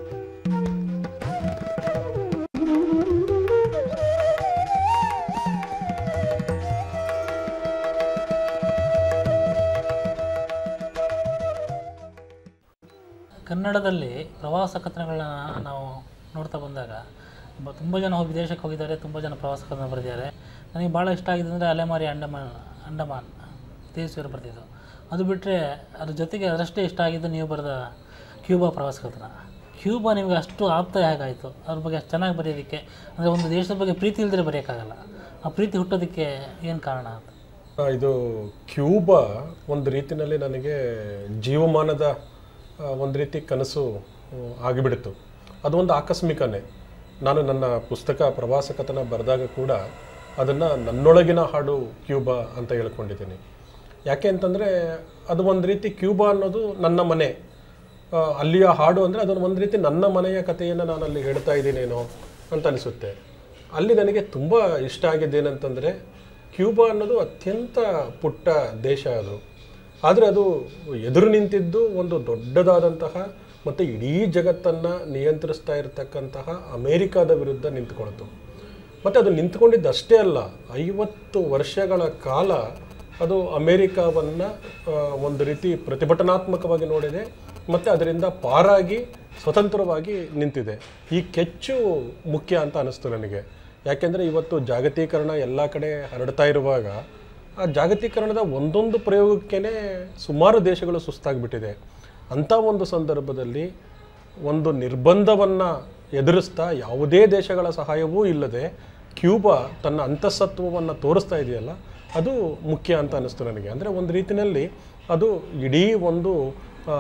ಕನ್ನಡದಲ್ಲಿ ಪ್ರವಾಸ ಕಥನಗಳನ್ನ ನಾವು ನೋಡ್ತಾ ಬಂದಾಗ ಬ- ತುಂಬ ಜನ ಹೋಗಿ ವಿದೇಶಕ್ಕೆ ಹೋಗಿದ್ದಾರೆ ತುಂಬ ಜನ ಪ್ರವಾಸ ಕಥನ ಬರೆದಿದ್ದಾರೆ ನನಗೆ ಭಾಳ ಇಷ್ಟ ಆಗಿದೆ ಅಂದರೆ ಅಲೆಮಾರಿ ಅಂಡಮಾನ್ ಅಂಡಮಾನ್ ತೇಜಸ್ವಿಯವರು ಬರೆದಿದ್ದು ಅದು ಬಿಟ್ಟರೆ ಅದ್ರ ಜೊತೆಗೆ ಅದರಷ್ಟೇ ಇಷ್ಟ ಆಗಿದ್ದು ನೀವು ಬರೆದ ಕ್ಯೂಬಾ ಪ್ರವಾಸ ಕಥನ ಕ್ಯೂಬಾ ನಿಮಗೆ ಅಷ್ಟು ಆಪ್ತ ಹೇಗಾಯಿತು ಅದ್ರ ಬಗ್ಗೆ ಅಷ್ಟು ಚೆನ್ನಾಗಿ ಬರೆಯೋದಕ್ಕೆ ಅಂದರೆ ಒಂದು ದೇಶದ ಬಗ್ಗೆ ಪ್ರೀತಿ ಇಲ್ದಿರೆ ಬರೆಯೋಕ್ಕಾಗಲ್ಲ ಆ ಪ್ರೀತಿ ಹುಟ್ಟೋದಕ್ಕೆ ಏನು ಕಾರಣ ಅಂತ ಆ, ಇದು ಕ್ಯೂಬಾ ಒಂದು ರೀತಿಯಲ್ಲಿ ನನಗೆ ಜೀವಮಾನದ ಆ, ಒಂದು ರೀತಿ ಕನಸು ಆ, ಆಗಿಬಿಡ್ತು ಅದೊಂದು ಆಕಸ್ಮಿಕನೇ ನಾನು ನನ್ನ ಪುಸ್ತಕ ಪ್ರವಾಸ ಕಥನ ಬರೆದಾಗ ಕೂಡ ಅದನ್ನು ನನ್ನೊಳಗಿನ ಹಾಡು ಕ್ಯೂಬಾ ಅಂತ ಹೇಳ್ಕೊಂಡಿದ್ದೀನಿ ಯಾಕೆ ಅಂತಂದರೆ ಅದು ಒಂದು ರೀತಿ ಕ್ಯೂಬಾ ಅನ್ನೋದು ನನ್ನ ಮನೆ ಆ, ಅಲ್ಲಿಯ ಹಾಡು ಅಂದರೆ ಅದನ್ನು ಒಂದು ರೀತಿ ನನ್ನ ಮನೆಯ ಕಥೆಯನ್ನು ನಾನು ಅಲ್ಲಿ ಹೇಳ್ತಾ ಇದ್ದೀನೇನೋ ಅಂತ ಅನಿಸುತ್ತೆ ಅಲ್ಲಿ ನನಗೆ ತುಂಬ ಇಷ್ಟ ಆಗಿದ್ದೇನಂತಂದರೆ ಕ್ಯೂಬಾ ಅನ್ನೋದು ಅತ್ಯಂತ ಪುಟ್ಟ ದೇಶ ಅದು ಆದರೆ ಅದು ಎದುರು ನಿಂತಿದ್ದು ಒಂದು ದೊಡ್ಡದಾದಂತಹ ಮತ್ತು ಇಡೀ ಜಗತ್ತನ್ನು ನಿಯಂತ್ರಿಸ್ತಾ ಇರತಕ್ಕಂತಹ ಅಮೇರಿಕಾದ ವಿರುದ್ಧ ನಿಂತ್ಕೊಳ್ತು ಮತ್ತು ಅದು ನಿಂತ್ಕೊಂಡಿದ್ದಷ್ಟೇ ಅಲ್ಲ ಐವತ್ತು ವರ್ಷಗಳ ಕಾಲ ಅದು ಅಮೇರಿಕಾವನ್ನು ಒಂದು ರೀತಿ ಪ್ರತಿಭಟನಾತ್ಮಕವಾಗಿ ನೋಡಿದೆ ಮತ್ತು ಅದರಿಂದ ಪಾರಾಗಿ ಸ್ವತಂತ್ರವಾಗಿ ನಿಂತಿದೆ ಈ ಕೆಚ್ಚು ಮುಖ್ಯ ಅಂತ ಅನಿಸ್ತು ನನಗೆ ಯಾಕೆಂದರೆ ಇವತ್ತು ಜಾಗತೀಕರಣ ಎಲ್ಲ ಕಡೆ ಹರಡ್ತಾ ಇರುವಾಗ ಆ ಜಾಗತೀಕರಣದ ಒಂದೊಂದು ಪ್ರಯೋಗಕ್ಕೇ ಸುಮಾರು ದೇಶಗಳು ಸುಸ್ತಾಗಿಬಿಟ್ಟಿದೆ ಅಂಥ ಒಂದು ಸಂದರ್ಭದಲ್ಲಿ ಒಂದು ನಿರ್ಬಂಧವನ್ನು ಎದುರಿಸ್ತಾ ಯಾವುದೇ ದೇಶಗಳ ಸಹಾಯವೂ ಇಲ್ಲದೆ ಕ್ಯೂಬಾ ತನ್ನ ಅಂತಃಸತ್ವವನ್ನು ತೋರಿಸ್ತಾ ಇದೆಯಲ್ಲ ಅದು ಮುಖ್ಯ ಅಂತ ಅನ್ನಿಸ್ತು ನನಗೆ ಅಂದರೆ ಒಂದು ರೀತಿಯಲ್ಲಿ ಅದು ಇಡೀ ಒಂದು ಆ,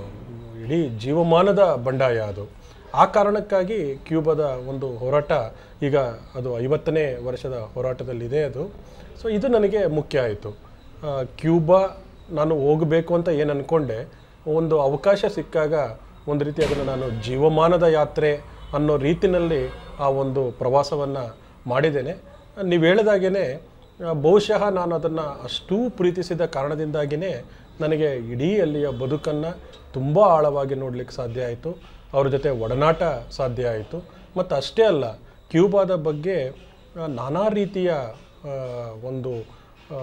ಇಡೀ ಜೀವಮಾನದ ಬಂಡಾಯ ಅದು ಆ ಕಾರಣಕ್ಕಾಗಿ ಕ್ಯೂಬಾದ ಒಂದು ಹೋರಾಟ ಈಗ ಅದು ಐವತ್ತನೇ ವರ್ಷದ ಹೋರಾಟದಲ್ಲಿದೆ ಅದು ಸೊ ಇದು ನನಗೆ ಮುಖ್ಯ ಆಯಿತು ಕ್ಯೂಬಾ ನಾನು ಹೋಗಬೇಕು ಅಂತ ಏನು ಅಂದ್ಕೊಂಡೆ ಒಂದು ಅವಕಾಶ ಸಿಕ್ಕಾಗ ಒಂದು ರೀತಿ ಅದನ್ನು ನಾನು ಜೀವಮಾನದ ಯಾತ್ರೆ ಅನ್ನೋ ರೀತಿಯಲ್ಲಿ ಆ ಒಂದು ಪ್ರವಾಸವನ್ನು ಮಾಡಿದ್ದೇನೆ ನೀವು ಹೇಳಿದಾಗೇ ಬಹುಶಃ ನಾನು ಅದನ್ನು ಅಷ್ಟೂ ಪ್ರೀತಿಸಿದ ಕಾರಣದಿಂದಾಗಿಯೇ ನನಗೆ ಇಡೀ ಅಲ್ಲಿಯ ಬದುಕನ್ನು ತುಂಬ ಆಳವಾಗಿ ನೋಡಲಿಕ್ಕೆ ಸಾಧ್ಯ ಆಯಿತು ಅವ್ರ ಜೊತೆ ಒಡನಾಟ ಸಾಧ್ಯ ಆಯಿತು ಮತ್ತು ಅಷ್ಟೇ ಅಲ್ಲ ಕ್ಯೂಬಾದ ಬಗ್ಗೆ ಆ, ನಾನಾ ರೀತಿಯ ಆ, ಒಂದು ಆ,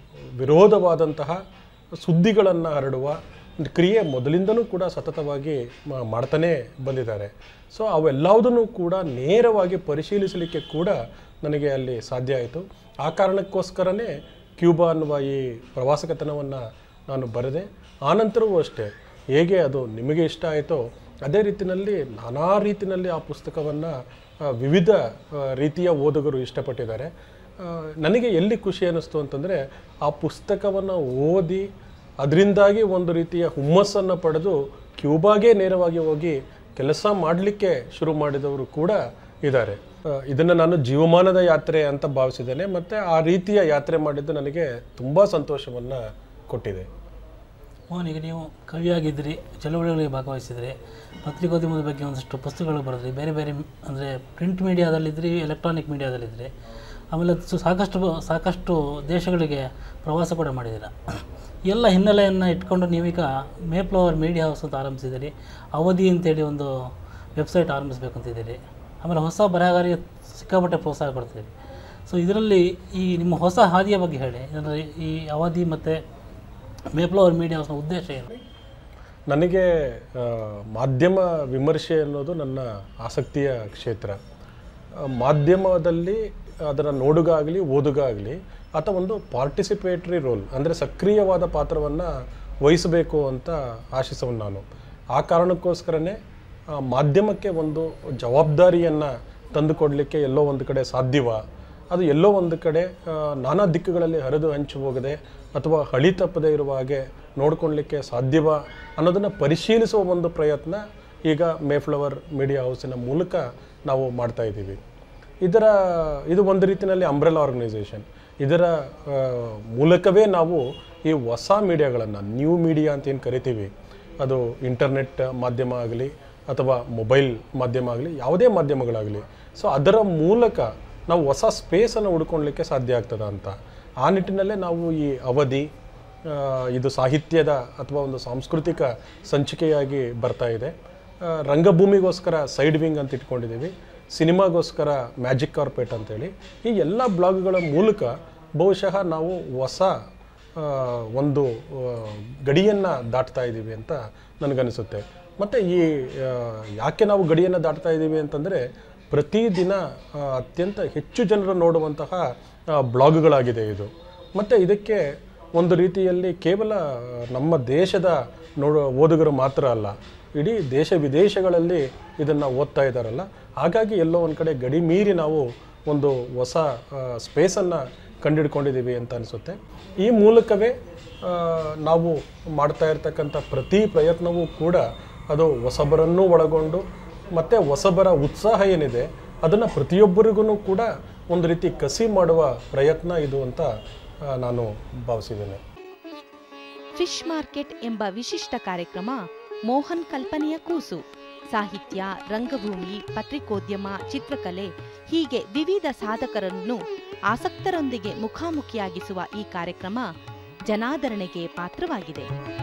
ವಿರೋಧವಾದಂತಹ ಸುದ್ದಿಗಳನ್ನು ಹರಡುವ ಒಂದು ಕ್ರಿಯೆ ಮೊದಲಿಂದನೂ ಕೂಡ ಸತತವಾಗಿ ಮ- ಮಾಡ್ತಾನೇ ಬಂದಿದ್ದಾರೆ ಸೊ ಅವೆಲ್ಲವುದನ್ನು ಕೂಡ ನೇರವಾಗಿ ಪರಿಶೀಲಿಸಲಿಕ್ಕೆ ಕೂಡ ನನಗೆ ಅಲ್ಲಿ ಸಾಧ್ಯ ಆಯಿತು ಆ ಕಾರಣಕ್ಕೋಸ್ಕರನೇ ಕ್ಯೂಬಾ ಅನ್ನುವ ಈ ಪ್ರವಾಸಕತನವನ್ನು ನಾನು ಬರೆದೆ ಆನಂತರವೂ ಅಷ್ಟೇ ಹೇಗೆ ಅದು ನಿಮಗೆ ಇಷ್ಟ ಆಯಿತೋ ಅದೇ ರೀತಿಯಲ್ಲಿ ನಾನಾ ರೀತಿಯಲ್ಲಿ ಆ ಪುಸ್ತಕವನ್ನು ವಿವಿಧ ಆ, ರೀತಿಯ ಓದುಗರು ಇಷ್ಟಪಟ್ಟಿದ್ದಾರೆ ಆ, ನನಗೆ ಎಲ್ಲಿ ಖುಷಿ ಅನ್ನಿಸ್ತು ಅಂತಂದರೆ ಆ ಪುಸ್ತಕವನ್ನು ಓದಿ ಅದರಿಂದಾಗಿ ಒಂದು ರೀತಿಯ ಹುಮ್ಮಸ್ಸನ್ನು ಪಡೆದು ಕ್ಯೂಬಾಗೆ ನೇರವಾಗಿ ಹೋಗಿ ಕೆಲಸ ಮಾಡಲಿಕ್ಕೆ ಶುರು ಮಾಡಿದವರು ಕೂಡ ಇದ್ದಾರೆ ಇದನ್ನು ನಾನು ಜೀವಮಾನದ ಯಾತ್ರೆ ಅಂತ ಭಾವಿಸಿದ್ದೇನೆ ಮತ್ತು ಆ ರೀತಿಯ ಯಾತ್ರೆ ಮಾಡಿದ್ದು ನನಗೆ ತುಂಬ ಸಂತೋಷವನ್ನು ಕೊಟ್ಟಿದೆ ಮೋಹನ್ ಈಗ ನೀವು ಕವಿಯಾಗಿದ್ದಿರಿ ಚಳವಳಿಗಳಿಗೆ ಭಾಗವಹಿಸಿದ್ರಿ ಪತ್ರಿಕೋದ್ಯಮದ ಬಗ್ಗೆ ಒಂದಷ್ಟು ಪುಸ್ತಕಗಳು ಬರೆದ್ರಿ ಬೇರೆ ಬೇರೆ ಅಂದರೆ ಪ್ರಿಂಟ್ ಮೀಡಿಯಾದಲ್ಲಿದ್ರಿ ಎಲೆಕ್ಟ್ರಾನಿಕ್ ಮೀಡಿಯಾದಲ್ಲಿದ್ರಿ ಆಮೇಲೆ ಸು- ಸಾಕಷ್ಟು ಬ- ಸಾಕಷ್ಟು ದೇಶಗಳಿಗೆ ಪ್ರವಾಸ ಕೂಡ ಮಾಡಿದ್ದೀರ ಎಲ್ಲ ಹಿನ್ನೆಲೆಯನ್ನು ಇಟ್ಕೊಂಡು ನೀವೀಗ ಮೇಪ್ಲವರ್ ಮೀಡಿಯಾ ಹೌಸ್ ಅಂತ ಆರಂಭಿಸಿದ್ದೀರಿ ಅವಧಿ ಅಂತೇಳಿ ಒಂದು ವೆಬ್ಸೈಟ್ ಆರಂಭಿಸಬೇಕು ಅಂತಿದ್ದೀರಿ ಆಮೇಲೆ ಹೊಸ ಬರಹಗಾರಿಗೆ ಸಿಕ್ಕಾಪಟ್ಟೆ ಪ್ರೋತ್ಸಾಹ ಕೊಡ್ತೀರಿ ಸೊ ಇದರಲ್ಲಿ ಈ ನಿಮ್ಮ ಹೊಸ ಹಾದಿಯ ಬಗ್ಗೆ ಹೇಳಿ ಅಂದರೆ ಈ ಅವಧಿ ಮತ್ತು ಮೇಪ್ಲವರ್ ಮೀಡಿಯಾ ಹೌಸ್ನ ಉದ್ದೇಶ ಏನು ನನಗೆ ಆ, ಮಾಧ್ಯಮ ವಿಮರ್ಶೆ ಅನ್ನೋದು ನನ್ನ ಆಸಕ್ತಿಯ ಕ್ಷೇತ್ರ ಆ, ಮಾಧ್ಯಮದಲ್ಲಿ ಅದರ ನೋಡುಗ ಆಗಲಿ ಓದುಗ ಆಗಲಿ ಅಥವಾ ಒಂದು ಪಾರ್ಟಿಸಿಪೇಟ್ರಿ ರೋಲ್ ಅಂದರೆ ಸಕ್ರಿಯವಾದ ಪಾತ್ರವನ್ನು ವಹಿಸಬೇಕು ಅಂತ ಆಶಿಸೋನು ನಾನು ಆ ಕಾರಣಕ್ಕೋಸ್ಕರನೇ ಆ, ಮಾಧ್ಯಮಕ್ಕೆ ಒಂದು ಜವಾಬ್ದಾರಿಯನ್ನು ತಂದುಕೊಡಲಿಕ್ಕೆ ಎಲ್ಲೋ ಒಂದು ಕಡೆ ಸಾಧ್ಯವ ಅದು ಎಲ್ಲೋ ಒಂದು ಕಡೆ ಆ, ನಾನಾ ದಿಕ್ಕುಗಳಲ್ಲಿ ಹರಿದು ಹಂಚಿ ಹೋಗದೆ ಅಥವಾ ಹಳಿ ತಪ್ಪದೇ ಇರುವ ಹಾಗೆ ನೋಡ್ಕೊಳ್ಲಿಕ್ಕೆ ಸಾಧ್ಯವ ಅನ್ನೋದನ್ನು ಪರಿಶೀಲಿಸುವ ಒಂದು ಪ್ರಯತ್ನ ಈಗ ಮೇಫ್ಲವರ್ ಮೀಡಿಯಾ ಹೌಸಿನ ಮೂಲಕ ನಾವು ಮಾಡ್ತಾ ಇದ್ದೀವಿ ಇದರ ಇದು ಒಂದು ರೀತಿಯಲ್ಲಿ ಅಂಬ್ರೆಲಾ ಆರ್ಗನೈಸೇಷನ್ ಇದರ ಆ, ಮೂಲಕವೇ ನಾವು ಈ ಹೊಸ ಮೀಡಿಯಾಗಳನ್ನು ನ್ಯೂ ಮೀಡಿಯಾ ಅಂತ ಏನು ಕರಿತೀವಿ ಅದು ಇಂಟರ್ನೆಟ್ ಮಾಧ್ಯಮ ಆಗಲಿ ಅಥವಾ ಮೊಬೈಲ್ ಮಾಧ್ಯಮ ಆಗಲಿ ಯಾವುದೇ ಮಾಧ್ಯಮಗಳಾಗಲಿ ಸೊ ಅದರ ಮೂಲಕ ನಾವು ಹೊಸ ಸ್ಪೇಸನ್ನು ಹುಡ್ಕೊಳ್ಲಿಕ್ಕೆ ಸಾಧ್ಯ ಆಗ್ತದ ಅಂತ ಆ ನಿಟ್ಟಿನಲ್ಲೇ ನಾವು ಈ ಅವಧಿ ಆ, ಇದು ಸಾಹಿತ್ಯದ ಅಥವಾ ಒಂದು ಸಾಂಸ್ಕೃತಿಕ ಸಂಚಿಕೆಯಾಗಿ ಬರ್ತಾ ಇದೆ ಆ, ರಂಗಭೂಮಿಗೋಸ್ಕರ ಸೈಡ್ ವಿಂಗ್ ಅಂತ ಇಟ್ಕೊಂಡಿದ್ದೀವಿ ಸಿನಿಮಾಗೋಸ್ಕರ ಮ್ಯಾಜಿಕ್ ಕಾರ್ಪೆಟ್ ಅಂತೇಳಿ ಈ ಎಲ್ಲ ಬ್ಲಾಗ್ಗಳ ಮೂಲಕ ಬಹುಶಃ ನಾವು ಹೊಸ ಆ, ಒಂದು ಗಡಿಯನ್ನು ದಾಟ್ತಾ ಇದ್ದೀವಿ ಅಂತ ನನಗನ್ನಿಸುತ್ತೆ ಮತ್ತು ಈ ಆ, ಯಾಕೆ ನಾವು ಗಡಿಯನ್ನು ದಾಟ್ತಾ ಇದ್ದೀವಿ ಅಂತಂದರೆ ಪ್ರತಿದಿನ ಆ, ಅತ್ಯಂತ ಹೆಚ್ಚು ಜನರು ನೋಡುವಂತಹ ಆ, ಬ್ಲಾಗ್ಗಳಾಗಿದೆ ಇದು ಮತ್ತು ಇದಕ್ಕೆ ಒಂದು ರೀತಿಯಲ್ಲಿ ಕೇವಲ ನಮ್ಮ ದೇಶದ ನೋಡೋ ಓದುಗರು ಮಾತ್ರ ಅಲ್ಲ ಇಡೀ ದೇಶ ವಿದೇಶಗಳಲ್ಲಿ ಇದನ್ನು ಓದ್ತಾ ಇದ್ದಾರಲ್ಲ ಹಾಗಾಗಿ ಎಲ್ಲೋ ಒಂದು ಕಡೆ ಗಡಿ ಮೀರಿ ನಾವು ಒಂದು ಹೊಸ ಸ್ಪೇಸನ್ನು ಕಂಡುಹಿಡ್ಕೊಂಡಿದ್ದೀವಿ ಅಂತ ಅನಿಸುತ್ತೆ ಈ ಮೂಲಕವೇ ಆ, ನಾವು ಮಾಡ್ತಾ ಇರ್ತಕ್ಕಂಥ ಪ್ರತಿ ಪ್ರಯತ್ನವೂ ಕೂಡ ಅದು ಹೊಸಬರನ್ನೂ ಒಳಗೊಂಡು ಮತ್ತು ಹೊಸಬರ ಉತ್ಸಾಹ ಏನಿದೆ ಅದನ್ನು ಪ್ರತಿಯೊಬ್ಬರಿಗೂ ಕೂಡ ಒಂದು ರೀತಿ ಕಸಿ ಮಾಡುವ ಪ್ರಯತ್ನ ಇದು ಅಂತ ಆ, ನಾನು ಭಾವಿಸಿದ್ದೇನೆ ಫಿಶ್ ಮಾರ್ಕೆಟ್ ಎಂಬ ವಿಶಿಷ್ಟ ಕಾರ್ಯಕ್ರಮ ಮೋಹನ್ ಕಲ್ಪನೆಯ ಕೂಸು ಸಾಹಿತ್ಯ ರಂಗಭೂಮಿ ಪತ್ರಿಕೋದ್ಯಮ ಚಿತ್ರಕಲೆ ಹೀಗೆ ವಿವಿಧ ಸಾಧಕರನ್ನು ಆಸಕ್ತರೊಂದಿಗೆ ಮುಖಾಮುಖಿಯಾಗಿಸುವ ಈ ಕಾರ್ಯಕ್ರಮ ಜನಾದರಣೆಗೆ ಪಾತ್ರವಾಗಿದೆ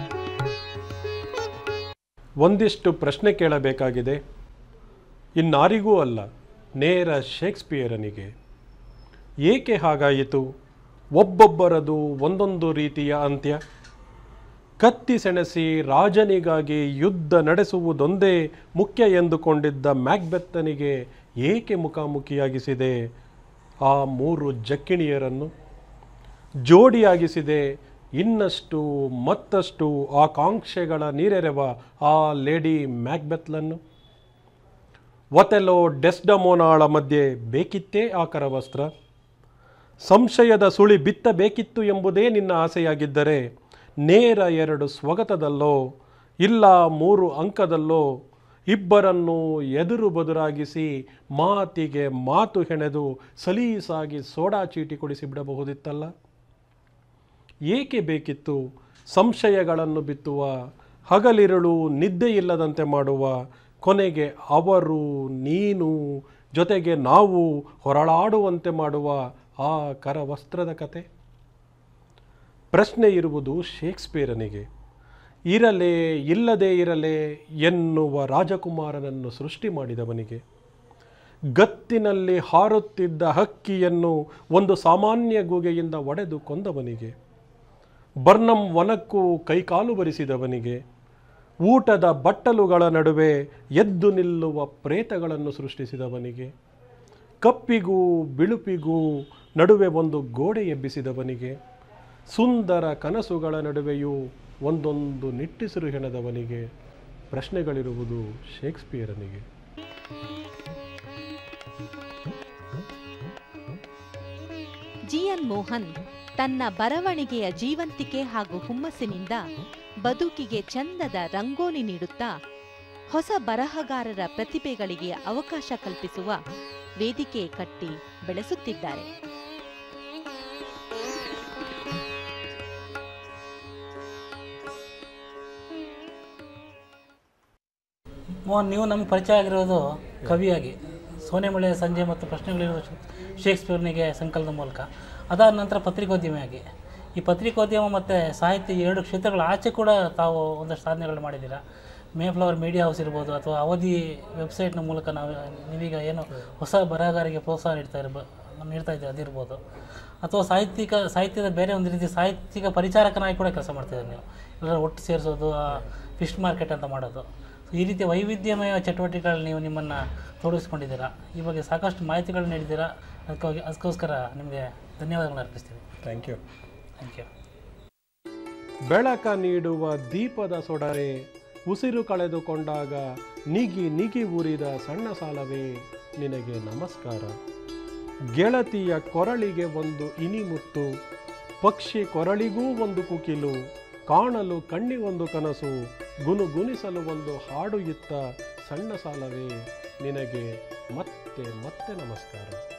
ಒಂದಿಷ್ಟು ಪ್ರಶ್ನೆ ಕೇಳಬೇಕಾಗಿದೆ ಇನ್ನಾರಿಗೂ ಅಲ್ಲ ನೇರ ಶೇಕ್ಸ್ಪಿಯರನಿಗೆ ಏಕೆ ಹಾಗಾಯಿತು ಒಬ್ಬೊಬ್ಬರದು ಒಂದೊಂದು ರೀತಿಯ ಅಂತ್ಯ ಕತ್ತಿ ಸೆಣಸಿ ರಾಜನಿಗಾಗಿ ಯುದ್ಧ ನಡೆಸುವುದೊಂದೇ ಮುಖ್ಯ ಎಂದುಕೊಂಡಿದ್ದ ಮ್ಯಾಕ್ಬೆತ್ತನಿಗೆ ಏಕೆ ಮುಖಾಮುಖಿಯಾಗಿಸಿದೆ ಆ ಮೂರು ಜಕ್ಕಿಣಿಯರನ್ನು ಜೋಡಿಯಾಗಿಸಿದೆ ಇನ್ನಷ್ಟು ಮತ್ತಷ್ಟು ಆಕಾಂಕ್ಷೆಗಳ ನೀರೆರೆವ ಆ ಲೇಡಿ ಮ್ಯಾಕ್ಬೆತ್ಲನ್ನು ಒತೆಲೋ ಡೆಸ್ಡಮೋನಾಳ ಮಧ್ಯೆ ಬೇಕಿತ್ತೇ ಆ ಕರವಸ್ತ್ರ ಸಂಶಯದ ಸುಳಿ ಬಿತ್ತಬೇಕಿತ್ತು ಎಂಬುದೇ ನಿನ್ನ ಆಸೆಯಾಗಿದ್ದರೆ ನೇರ ಎರಡು ಸ್ವಗತದಲ್ಲೋ ಇಲ್ಲ ಮೂರು ಅಂಕದಲ್ಲೋ ಇಬ್ಬರನ್ನು ಎದುರು ಬದುರಾಗಿಸಿ ಮಾತಿಗೆ ಮಾತು ಹೆಣೆದು ಸಲೀಸಾಗಿ ಸೋಡಾ ಚೀಟಿ ಕೊಡಿಸಿ ಬಿಡಬಹುದಿತ್ತಲ್ಲ ಏಕೆ ಬೇಕಿತ್ತು ಸಂಶಯಗಳನ್ನು ಬಿತ್ತುವ ಹಗಲಿರುಳು ನಿದ್ದೆ ಇಲ್ಲದಂತೆ ಮಾಡುವ ಕೊನೆಗೆ ಅವರು ನೀನು ಜೊತೆಗೆ ನಾವು ಹೊರಳಾಡುವಂತೆ ಮಾಡುವ ಆ ಕರವಸ್ತ್ರದ ಕತೆ ಪ್ರಶ್ನೆ ಇರುವುದು ಶೇಕ್ಸ್ಪಿಯರನಿಗೆ ಇರಲೇ ಇಲ್ಲದೇ ಇರಲೇ ಎನ್ನುವ ರಾಜಕುಮಾರನನ್ನು ಸೃಷ್ಟಿ ಮಾಡಿದವನಿಗೆ ಗತ್ತಿನಲ್ಲಿ ಹಾರುತ್ತಿದ್ದ ಹಕ್ಕಿಯನ್ನು ಒಂದು ಸಾಮಾನ್ಯ ಗೂಗೆಯಿಂದ ಒಡೆದು ಕೊಂದವನಿಗೆ ಬರ್ನಂ ವನಕ್ಕೂ ಕೈಕಾಲು ಬರಿಸಿದವನಿಗೆ ಊಟದ ಬಟ್ಟಲುಗಳ ನಡುವೆ ಎದ್ದು ನಿಲ್ಲುವ ಪ್ರೇತಗಳನ್ನು ಸೃಷ್ಟಿಸಿದವನಿಗೆ ಕಪ್ಪಿಗೂ ಬಿಳುಪಿಗೂ ನಡುವೆ ಒಂದು ಗೋಡೆ ಎಬ್ಬಿಸಿದವನಿಗೆ ಸುಂದರ ಕನಸುಗಳ ನಡುವೆಯೂ ಒಂದೊಂದು ನಿಟ್ಟಿಸಿರು ಹೆಣದವನಿಗೆ ಪ್ರಶ್ನೆಗಳಿರುವುದು ಶೇಕ್ಸ್ಪಿಯರನಿಗೆ ಜಿಎನ್ ಮೋಹನ್ ತನ್ನ ಬರವಣಿಗೆಯ ಜೀವಂತಿಕೆ ಹಾಗೂ ಹುಮ್ಮಸ್ಸಿನಿಂದ ಬದುಕಿಗೆ ಚಂದದ ರಂಗೋಲಿ ನೀಡುತ್ತಾ ಹೊಸ ಬರಹಗಾರರ ಪ್ರತಿಭೆಗಳಿಗೆ ಅವಕಾಶ ಕಲ್ಪಿಸುವ ವೇದಿಕೆ ಕಟ್ಟಿ ಬೆಳೆಸುತ್ತಿದ್ದಾರೆ ಮೋಹನ್ ನೀವು ನಮಗೆ ಪರಿಚಯ ಆಗಿರೋದು ಕವಿಯಾಗಿ ಸೋನೆಮಳೆಯ ಸಂಜೆ ಮತ್ತು ಪ್ರಶ್ನೆಗಳಿರುವ ಶೇಕ್ಸ್ಪಿಯರ್ನಿಗೆ ಸಂಕಲನದ ಮೂಲಕ ಅದಾದ ನಂತರ ಪತ್ರಿಕೋದ್ಯಮಿಯಾಗಿ ಈ ಪತ್ರಿಕೋದ್ಯಮ ಮತ್ತು ಸಾಹಿತ್ಯ ಈ ಎರಡು ಕ್ಷೇತ್ರಗಳ ಆಚೆ ಕೂಡ ತಾವು ಒಂದಷ್ಟು ಸಾಧನೆಗಳು ಮಾಡಿದ್ದೀರಾ ಮೇಫ್ಲವರ್ ಮೀಡಿಯಾ ಹೌಸ್ ಇರ್ಬೋದು ಅಥವಾ ಅವಧಿ ವೆಬ್ಸೈಟ್ನ ಮೂಲಕ ನಾವು ನೀವೀಗ ಏನು ಹೊಸ ಬರಹಗಾರಿಗೆ ಪ್ರೋತ್ಸಾಹ ನೀಡ್ತಾ ಇರ್ಬೋ ನೀಡ್ತಾ ಇದ್ದೀವಿ ಅದಿರ್ಬೋದು ಅಥವಾ ಸಾಹಿತ್ಯಿಕ ಸಾಹಿತ್ಯದ ಬೇರೆ ಒಂದು ರೀತಿ ಸಾಹಿತ್ಯಿಕ ಪರಿಚಾರಕನಾಗಿ ಕೂಡ ಕೆಲಸ ಮಾಡ್ತಿದ್ದೀರಿ ನೀವು ಎಲ್ಲರೂ ಒಟ್ಟು ಸೇರಿಸೋದು ಫಿಶ್ ಮಾರ್ಕೆಟ್ ಅಂತ ಮಾಡೋದು ಈ ರೀತಿ ವೈವಿಧ್ಯಮಯ ಚಟುವಟಿಕೆಗಳಲ್ಲಿ ನೀವು ನಿಮ್ಮನ್ನು ತೊಡಗಿಸ್ಕೊಂಡಿದ್ದೀರಾ ಈ ಬಗ್ಗೆ ಸಾಕಷ್ಟು ಮಾಹಿತಿಗಳನ್ನ ನೀಡಿದ್ದೀರಾ ಅದಕ್ಕಾಗಿ ಅದಕ್ಕೋಸ್ಕರ ನಿಮಗೆ ಧನ್ಯವಾದಗಳನ್ನ ಅರ್ಪಿಸ್ತೀವಿ ಥ್ಯಾಂಕ್ ಯು ಥ್ಯಾಂಕ್ ಯು ಬೆಳಕ ನೀಡುವ ದೀಪದ ಸೊಡರೆ ಉಸಿರು ಕಳೆದುಕೊಂಡಾಗ ನಿಗಿ ನಿಗಿ ಉರಿದ ಸಣ್ಣ ಸಾಲವೇ ನಿನಗೆ ನಮಸ್ಕಾರ ಗೆಳತಿಯ ಕೊರಳಿಗೆ ಒಂದು ಇನಿಮುತ್ತು ಪಕ್ಷಿ ಕೊರಳಿಗೂ ಒಂದು ಕುಕಿಲು ಕಾಣಲು ಕಣ್ಣಿಗೊಂದು ಕನಸು ಗುನುಗುಣಿಸಲು ಒಂದು ಹಾಡು ಇತ್ತ ಸಣ್ಣ ಸಾಲವೇ ನಿನಗೆ ಮತ್ತೆ ಮತ್ತೆ ನಮಸ್ಕಾರ